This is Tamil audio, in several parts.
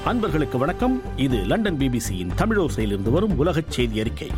அன்பர்களுக்கு வணக்கம் இது லண்டன் பிபிசியின் தமிழோசையிலிருந்து வரும் உலகச் செய்தி அறிக்கை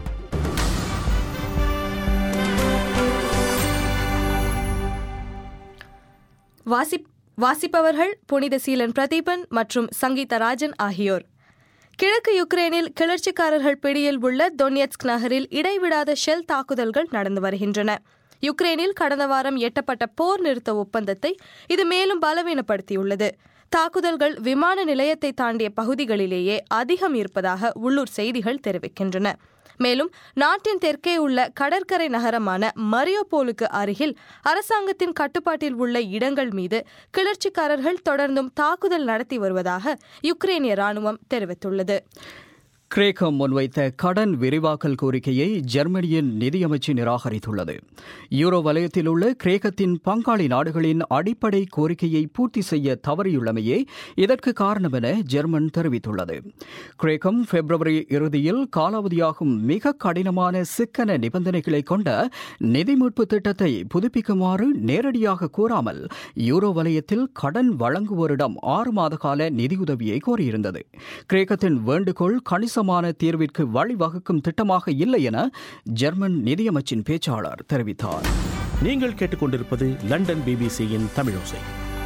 வாசிப் வாசிப்பவர்கள் புனித சீலன் பிரதீபன் மற்றும் சங்கீதா ராஜன் ஆகியோர் கிழக்கு யுக்ரைனில் கிளர்ச்சிக்காரர்கள் பிடியில் உள்ள தொன்யட்ஸ்க் நகரில் இடைவிடாத ஷெல் தாக்குதல்கள் நடந்து வருகின்றன யுக்ரைனில் கடந்த வாரம் எட்டப்பட்ட போர் நிறுத்த ஒப்பந்தத்தை இது மேலும் பலவீனப்படுத்தியுள்ளது தாக்குதல்கள் விமான நிலையத்தை தாண்டிய பகுதிகளிலேயே அதிகம் இருப்பதாக உள்ளூர் செய்திகள் தெரிவிக்கின்றன மேலும் நாட்டின் தெற்கே உள்ள கடற்கரை நகரமான மரியோபோலுக்கு அருகில் அரசாங்கத்தின் கட்டுப்பாட்டில் உள்ள இடங்கள் மீது கிளர்ச்சிக்காரர்கள் தொடர்ந்தும் தாக்குதல் நடத்தி வருவதாக யுக்ரேனிய ராணுவம் தெரிவித்துள்ளது கிரேக்கம் முன்வைத்த கடன் விரிவாக்கல் கோரிக்கையை ஜெர்மனியின் நிதியமைச்சு நிராகரித்துள்ளது யூரோ வலயத்தில் உள்ள கிரேக்கத்தின் பங்காளி நாடுகளின் அடிப்படை கோரிக்கையை பூர்த்தி செய்ய தவறியுள்ளமையே இதற்கு காரணம் என ஜெர்மன் தெரிவித்துள்ளது கிரேக்கம் பிப்ரவரி இறுதியில் காலாவதியாகும் மிக கடினமான சிக்கன நிபந்தனைகளை கொண்ட நிதி மீட்பு திட்டத்தை புதுப்பிக்குமாறு நேரடியாக கூறாமல் யூரோ வலயத்தில் கடன் வழங்குவோரிடம் ஆறு மாத கால நிதியுதவியை கோரியிருந்தது கிரேக்கத்தின் வேண்டுகோள் கணிச கணிசமான தீர்விற்கு வழிவகுக்கும் திட்டமாக இல்லை என ஜெர்மன் நிதியமைச்சின் பேச்சாளர் தெரிவித்தார் நீங்கள் கேட்டுக்கொண்டிருப்பது லண்டன் பிபிசியின் தமிழோசை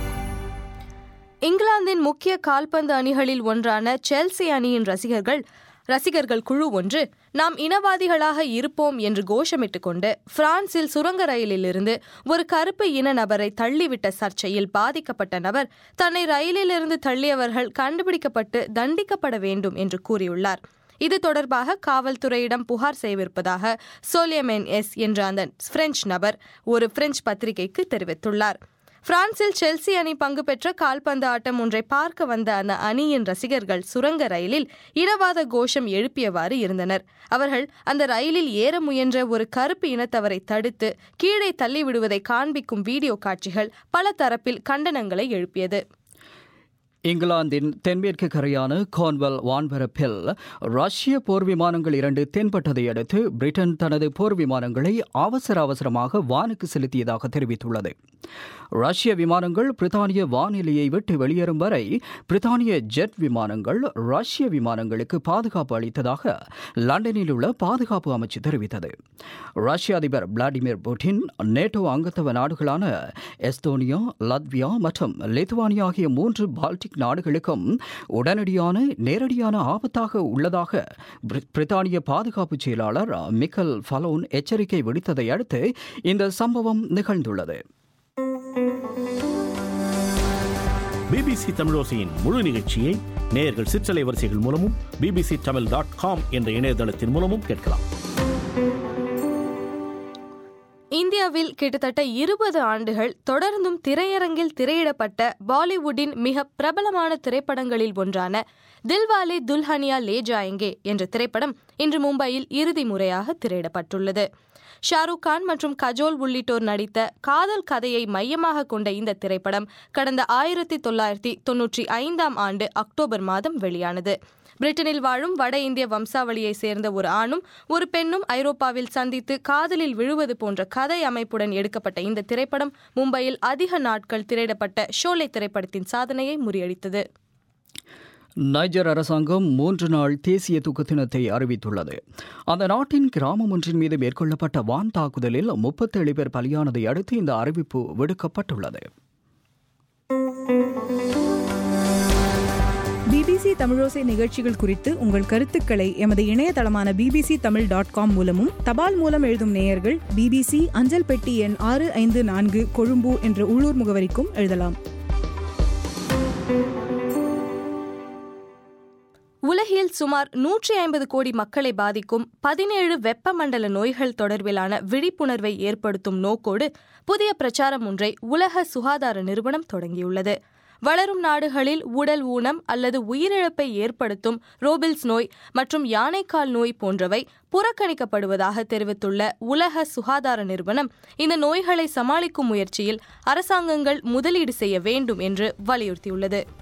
இங்கிலாந்தின் முக்கிய கால்பந்து அணிகளில் ஒன்றான செல்சி அணியின் ரசிகர்கள் ரசிகர்கள் குழு ஒன்று நாம் இனவாதிகளாக இருப்போம் என்று கோஷமிட்டுக் கொண்டு பிரான்சில் சுரங்க ரயிலிலிருந்து ஒரு கருப்பு இன நபரை தள்ளிவிட்ட சர்ச்சையில் பாதிக்கப்பட்ட நபர் தன்னை ரயிலிலிருந்து தள்ளியவர்கள் கண்டுபிடிக்கப்பட்டு தண்டிக்கப்பட வேண்டும் என்று கூறியுள்ளார் இது தொடர்பாக காவல்துறையிடம் புகார் செய்திருப்பதாக சோலியமென் எஸ் என்ற அந்த பிரெஞ்சு நபர் ஒரு பிரெஞ்சு பத்திரிகைக்கு தெரிவித்துள்ளார் பிரான்சில் செல்சி அணி பங்கு பெற்ற கால்பந்து ஆட்டம் ஒன்றை பார்க்க வந்த அந்த அணியின் ரசிகர்கள் சுரங்க ரயிலில் இனவாத கோஷம் எழுப்பியவாறு இருந்தனர் அவர்கள் அந்த ரயிலில் ஏற முயன்ற ஒரு கருப்பு இனத்தவரை தடுத்து கீழே தள்ளிவிடுவதை காண்பிக்கும் வீடியோ காட்சிகள் பல தரப்பில் கண்டனங்களை எழுப்பியது இங்கிலாந்தின் தென்மேற்கு கரையான கான்வெல் வான்பரப்பில் ரஷ்ய போர் விமானங்கள் இரண்டு தென்பட்டதை அடுத்து பிரிட்டன் தனது போர் விமானங்களை அவசர அவசரமாக வானுக்கு செலுத்தியதாக தெரிவித்துள்ளது ரஷ்ய விமானங்கள் பிரித்தானிய வானிலையை விட்டு வெளியேறும் வரை பிரித்தானிய ஜெட் விமானங்கள் ரஷ்ய விமானங்களுக்கு பாதுகாப்பு அளித்ததாக லண்டனில் உள்ள பாதுகாப்பு அமைச்சு தெரிவித்தது ரஷ்ய அதிபர் விளாடிமிர் புட்டின் நேட்டோ அங்கத்தவ நாடுகளான எஸ்தோனியா லத்வியா மற்றும் லித்துவானியா ஆகிய மூன்று பால்டிக் பால்டிக் நாடுகளுக்கும் உடனடியான நேரடியான ஆபத்தாக உள்ளதாக பிரித்தானிய பாதுகாப்பு செயலாளர் மிக்கல் ஃபலோன் எச்சரிக்கை விடுத்ததை அடுத்து இந்த சம்பவம் நிகழ்ந்துள்ளது பிபிசி தமிழோசையின் முழு நிகழ்ச்சியை நேயர்கள் சிற்றலை வரிசைகள் மூலமும் பிபிசி தமிழ் டாட் காம் என்ற இணையதளத்தின் மூலமும் கேட்கலாம் இந்தியாவில் கிட்டத்தட்ட இருபது ஆண்டுகள் தொடர்ந்தும் திரையரங்கில் திரையிடப்பட்ட பாலிவுட்டின் மிக பிரபலமான திரைப்படங்களில் ஒன்றான தில்வாலே துல்ஹனியா லே ஜாயங்கே என்ற திரைப்படம் இன்று மும்பையில் இறுதி முறையாக திரையிடப்பட்டுள்ளது ஷாருக் கான் மற்றும் கஜோல் உள்ளிட்டோர் நடித்த காதல் கதையை மையமாக கொண்ட இந்த திரைப்படம் கடந்த ஆயிரத்தி தொள்ளாயிரத்தி தொன்னூற்றி ஐந்தாம் ஆண்டு அக்டோபர் மாதம் வெளியானது பிரிட்டனில் வாழும் வட இந்திய வம்சாவளியை சேர்ந்த ஒரு ஆணும் ஒரு பெண்ணும் ஐரோப்பாவில் சந்தித்து காதலில் விழுவது போன்ற கதை அமைப்புடன் எடுக்கப்பட்ட இந்த திரைப்படம் மும்பையில் அதிக நாட்கள் திரையிடப்பட்ட ஷோலே திரைப்படத்தின் சாதனையை முறியடித்தது நைஜர் அரசாங்கம் மூன்று நாள் தேசிய துக்க தினத்தை அறிவித்துள்ளது அந்த நாட்டின் கிராமம் ஒன்றின் மீது மேற்கொள்ளப்பட்ட வான் தாக்குதலில் முப்பத்தேழு பேர் பலியானதை அடுத்து இந்த அறிவிப்பு விடுக்கப்பட்டுள்ளது பிபிசி தமிழோசை நிகழ்ச்சிகள் குறித்து உங்கள் கருத்துக்களை எமது இணையதளமான பிபிசி தமிழ் டாட் காம் மூலமும் தபால் மூலம் எழுதும் நேயர்கள் பிபிசி அஞ்சல் பெட்டி எண் ஆறு ஐந்து நான்கு கொழும்பு என்ற உள்ளூர் முகவரிக்கும் எழுதலாம் உலகில் சுமார் நூற்றி ஐம்பது கோடி மக்களை பாதிக்கும் பதினேழு வெப்பமண்டல நோய்கள் தொடர்பிலான விழிப்புணர்வை ஏற்படுத்தும் நோக்கோடு புதிய பிரச்சாரம் ஒன்றை உலக சுகாதார நிறுவனம் தொடங்கியுள்ளது வளரும் நாடுகளில் உடல் ஊனம் அல்லது உயிரிழப்பை ஏற்படுத்தும் ரோபில்ஸ் நோய் மற்றும் யானைக்கால் நோய் போன்றவை புறக்கணிக்கப்படுவதாக தெரிவித்துள்ள உலக சுகாதார நிறுவனம் இந்த நோய்களை சமாளிக்கும் முயற்சியில் அரசாங்கங்கள் முதலீடு செய்ய வேண்டும் என்று வலியுறுத்தியுள்ளது